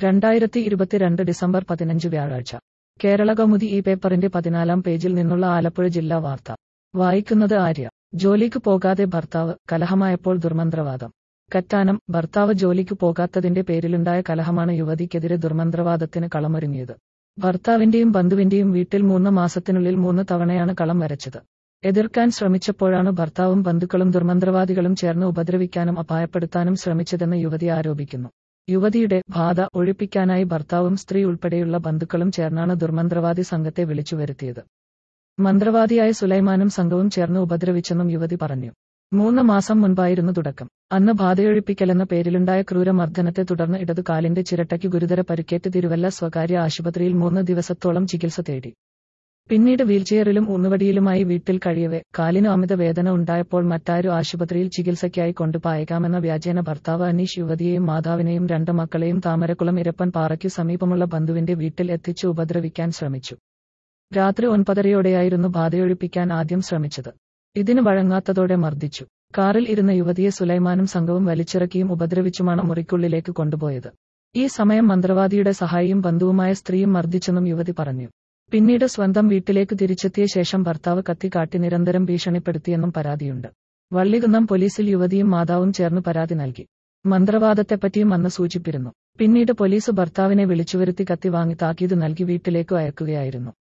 രണ്ടായിരത്തി ഇരുപത്തിരണ്ട് ഡിസംബർ പതിനഞ്ച് വ്യാഴാഴ്ച കേരള കൗമുദി ഈ പേപ്പറിന്റെ പതിനാലാം പേജിൽ നിന്നുള്ള ആലപ്പുഴ ജില്ലാ വാർത്ത വായിക്കുന്നത് ആര്യ ജോലിക്ക് പോകാതെ ഭർത്താവ് കലഹമായപ്പോൾ ദുർമന്ത്രവാദം കറ്റാനം ഭർത്താവ് ജോലിക്ക് പോകാത്തതിന്റെ പേരിലുണ്ടായ കലഹമാണ് യുവതിക്കെതിരെ ദുർമന്ത്രവാദത്തിന് കളമൊരുങ്ങിയത് ഭർത്താവിന്റെയും ബന്ധുവിന്റെയും വീട്ടിൽ മൂന്ന് മാസത്തിനുള്ളിൽ മൂന്ന് തവണയാണ് കളം വരച്ചത് എതിർക്കാൻ ശ്രമിച്ചപ്പോഴാണ് ഭർത്താവും ബന്ധുക്കളും ദുർമന്ത്രവാദികളും ചേർന്ന് ഉപദ്രവിക്കാനും അപായപ്പെടുത്താനും ശ്രമിച്ചതെന്ന് യുവതി ആരോപിക്കുന്നു യുവതിയുടെ ബാധ ഒഴിപ്പിക്കാനായി ഭർത്താവും സ്ത്രീ ഉൾപ്പെടെയുള്ള ബന്ധുക്കളും ചേർന്നാണ് ദുർമന്ത്രവാദി സംഘത്തെ വിളിച്ചു വരുത്തിയത് മന്ത്രവാദിയായ സുലൈമാനും സംഘവും ചേർന്ന് ഉപദ്രവിച്ചെന്നും യുവതി പറഞ്ഞു മൂന്ന് മാസം മുൻപായിരുന്നു തുടക്കം അന്ന് ബാധയൊഴിപ്പിക്കലെന്ന പേരിലുണ്ടായ ക്രൂരമർദ്ദനത്തെ തുടർന്ന് ഇടതു കാലിന്റെ ചിരട്ടയ്ക്ക് ഗുരുതര പരിക്കേറ്റ് തിരുവല്ല സ്വകാര്യ ആശുപത്രിയിൽ മൂന്ന് ദിവസത്തോളം ചികിത്സ തേടി പിന്നീട് വീൽചെയറിലും ഊന്നുവടിയിലുമായി വീട്ടിൽ കഴിയവെ കാലിന് അമിത വേദന ഉണ്ടായപ്പോൾ മറ്റാരു ആശുപത്രിയിൽ ചികിത്സയ്ക്കായി കൊണ്ടുപോയേക്കാമെന്ന വ്യാജേന ഭർത്താവ് അനീഷ് യുവതിയെയും മാതാവിനെയും രണ്ട് മക്കളെയും താമരക്കുളം ഇരപ്പൻ പാറയ്ക്കു സമീപമുള്ള ബന്ധുവിന്റെ വീട്ടിൽ എത്തിച്ച് ഉപദ്രവിക്കാൻ ശ്രമിച്ചു രാത്രി ഒൻപതരയോടെയായിരുന്നു ബാധയൊഴിപ്പിക്കാൻ ആദ്യം ശ്രമിച്ചത് ഇതിന് വഴങ്ങാത്തതോടെ മർദ്ദിച്ചു കാറിൽ ഇരുന്ന യുവതിയെ സുലൈമാനും സംഘവും വലിച്ചിറക്കിയും ഉപദ്രവിച്ചുമാണ് മുറിക്കുള്ളിലേക്ക് കൊണ്ടുപോയത് ഈ സമയം മന്ത്രവാദിയുടെ സഹായിയും ബന്ധുവുമായ സ്ത്രീയും മർദ്ദിച്ചെന്നും യുവതി പറഞ്ഞു പിന്നീട് സ്വന്തം വീട്ടിലേക്ക് തിരിച്ചെത്തിയ ശേഷം ഭർത്താവ് കത്തി കാട്ടി നിരന്തരം ഭീഷണിപ്പെടുത്തിയെന്നും പരാതിയുണ്ട് വള്ളികുന്നം പോലീസിൽ യുവതിയും മാതാവും ചേർന്ന് പരാതി നൽകി മന്ത്രവാദത്തെപ്പറ്റിയും അന്ന് സൂചിപ്പിച്ചിരുന്നു പിന്നീട് പോലീസ് ഭർത്താവിനെ വിളിച്ചുവരുത്തി കത്തി വാങ്ങി താക്കീത് നൽകി വീട്ടിലേക്കു അയക്കുകയായിരുന്നു